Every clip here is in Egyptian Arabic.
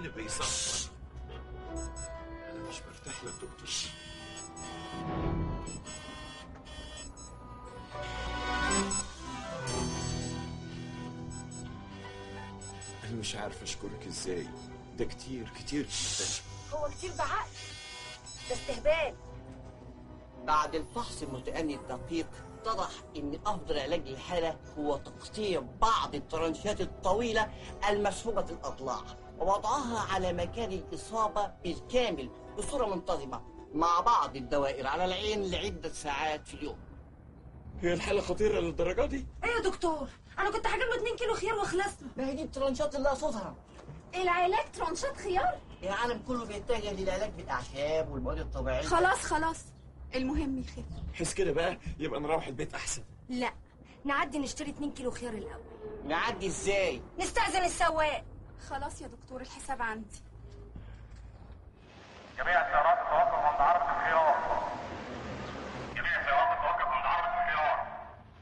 الجن بيصفر انا مش مرتاح لك دكتور انا مش عارف اشكرك ازاي ده كتير كتير جدا هو كتير بعقل ده استهبال بعد الفحص المتأني الدقيق اتضح ان افضل علاج للحالة هو تقطيع بعض الترنشات الطويلة المسحوبة الاضلاع ووضعها على مكان الاصابة بالكامل بصورة منتظمة مع بعض الدوائر على العين لعدة ساعات في اليوم هي الحالة خطيرة للدرجة دي؟ ايه يا دكتور انا كنت هجيب له 2 كيلو خيار وخلصنا ما هي دي الترنشات اللي اقصدها العلاج ترانشات خيار العالم كله بيتجه للعلاج بالاعشاب والمواد الطبيعية خلاص خلاص المهم يخف حس كده بقى يبقى نروح البيت احسن لا نعدي نشتري 2 كيلو خيار الاول نعدي ازاي؟ نستأذن السواق خلاص يا دكتور الحساب عندي جميع السيارات تتوقف عند عرض الخيار جميع السيارات تتوقف عند عرض الخيار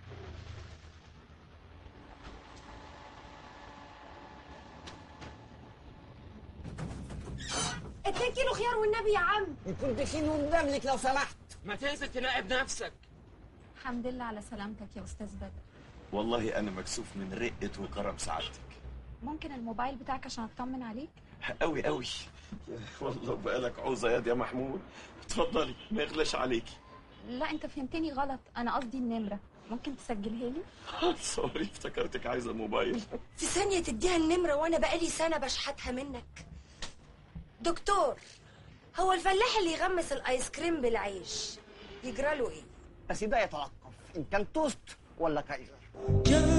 2 كيلو خيار والنبي يا عم يكون تخين ومدملك لو سمحت ما تنزل تراقب نفسك الحمد لله على سلامتك يا استاذ بدر والله انا مكسوف من رقة وكرم سعادتك ممكن الموبايل بتاعك عشان اطمن عليك قوي قوي يا والله بقالك عوزة ياد يا محمود اتفضلي ما يغلاش عليكي لا انت فهمتني غلط انا قصدي النمره ممكن تسجلها لي سوري افتكرتك عايزة موبايل في ثانية تديها النمرة وانا بقالي سنة بشحتها منك دكتور هو الفلاح اللي يغمس الايس كريم بالعيش يجرى له ايه بس ده يتوقف ان كان توست ولا كايزر جاء